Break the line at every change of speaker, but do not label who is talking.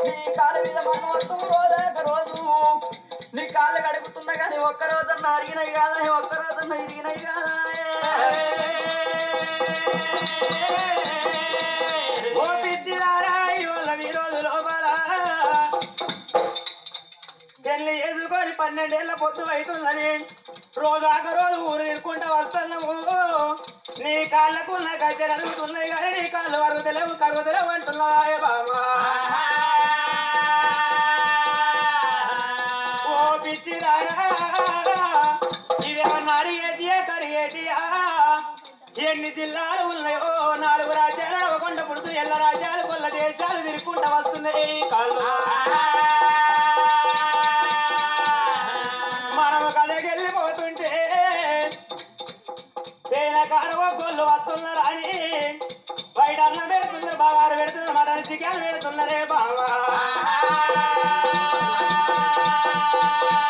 నీ కాళ్ళ మీద మన్ను వస్తూ రోజాక రోజు నీ కాళ్ళు కడుగుతున్నా కానీ ఒక్క రోజన్నా అరిగినాయి కాదా ఒక్క రోజన్నా ఇరిగినాయి కాదా
ఓ పిచ్చిదారా ఇవాళ ఈ రోజు లోపల పెళ్లి చేసుకొని పన్నెండేళ్ల పొద్దు అవుతున్నది రోజు ఆక రోజు ఊరు తిరుక్కుంటా వస్తున్నాము నీ కాళ్ళకు నా గజ్జలు అడుగుతున్నాయి కానీ నీ కాళ్ళు అరుగుతలేవు కరుగుతలేవు అంటున్నాయే బాబా ఓ పిచ్చిదారా ఇవేమన్నా అరిగేటియా కరిగేటియా ఎన్ని జిల్లాలు ఉన్నాయో నాలుగు రాజ్యాలు నడవకుండా పుడుతూ ఎల్ల రాజ్యాలు కొల్ల దేశాలు తిరుక్కుంటా వస్తున్నాయి ఈ కాళ్ళు మనము కదకెళ్ళిపోతుంటే పేన కాడవ గొల్లు వస్తున్నారా అని బయట అన్నం పెడుతున్నారు బాగారు పెడుతున్నారు మటన్ చికెన్ పెడుతున్నారే బావా